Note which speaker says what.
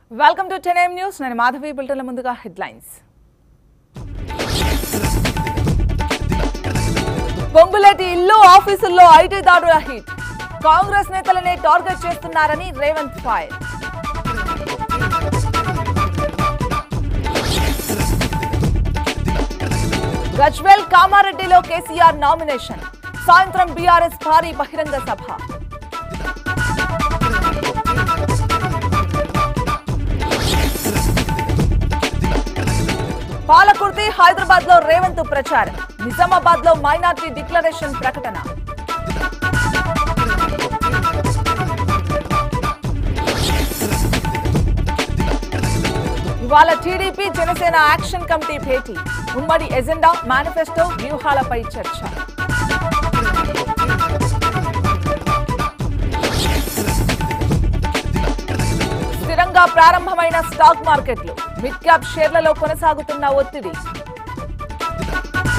Speaker 1: welcome to ten news నేను మాధవి బులెటిన్ల ముందుగా headlines Ponguleti ఇల్లు ఆఫీసుల్లో ఐటీ దాడుల హిట్ కాంగ్రెస్ నేతలనే టార్గెట్ చేస్తున్నారని రేవంత్ ఫైర్ గజ్వేల్ కామారెడ్డిలో కేసీఆర్ నామినేషన్ సాయంత్రం బీఆర్ఎస్ భారీ బహిరంగ సభ పాలకుర్తి హైదరాబాద్ లో రేవంత్ ప్రచారం నిజామాబాద్ లో మైనార్టీ డిక్లరేషన్ ప్రకటన ఇవాళ టీడీపీ జనసేన యాక్షన్ కమిటీ భేటీ ఉమ్మడి ఎజెండా మేనిఫెస్టో వ్యూహాలపై చర్చ స్థిరంగా ప్రారంభమైన స్టాక్ మార్కెట్లు మిడ్ క్యాప్ షేర్లలో కొనసాగుతున్న ఒత్తిడి